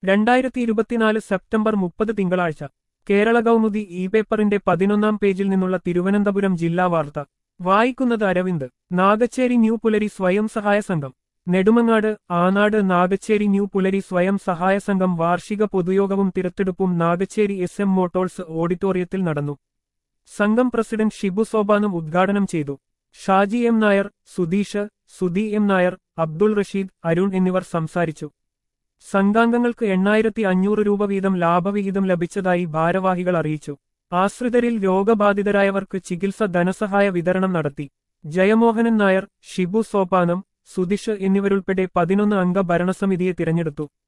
രണ്ടായിരത്തി ഇരുപത്തിനാല് സെപ്റ്റംബർ മുപ്പത് തിങ്കളാഴ്ച കേരള കൗമുദി ഇ പേപ്പറിന്റെ പതിനൊന്നാം പേജിൽ നിന്നുള്ള തിരുവനന്തപുരം ജില്ലാ വാർത്ത വായിക്കുന്നത് അരവിന്ദ് നാഗച്ചേരി ന്യൂ പുലരി സ്വയം സഹായ സംഘം നെടുമങ്ങാട് ആനാട് നാഗച്ചേരി ന്യൂ പുലരി സ്വയം സഹായ സംഘം വാർഷിക പൊതുയോഗവും തിരഞ്ഞെടുപ്പും നാഗച്ചേരി എസ് എം മോട്ടോഴ്സ് ഓഡിറ്റോറിയത്തിൽ നടന്നു സംഘം പ്രസിഡന്റ് ഷിബു സോബാനും ഉദ്ഘാടനം ചെയ്തു ഷാജി എം നായർ സുധീഷ് സുധി എം നായർ അബ്ദുൾ റഷീദ് അരുൺ എന്നിവർ സംസാരിച്ചു സംഘാംഗങ്ങൾക്ക് എണ്ണായിരത്തി അഞ്ഞൂറ് രൂപ വീതം ലാഭവിഹിതം ലഭിച്ചതായി ഭാരവാഹികൾ അറിയിച്ചു ആശ്രിതരിൽ രോഗബാധിതരായവർക്ക് ചികിത്സ ധനസഹായ വിതരണം നടത്തി ജയമോഹനൻ നായർ ഷിബു സോപാനം സുധിഷ് എന്നിവരുൾപ്പെടെ പതിനൊന്ന് അംഗ ഭരണസമിതിയെ തിരഞ്ഞെടുത്തു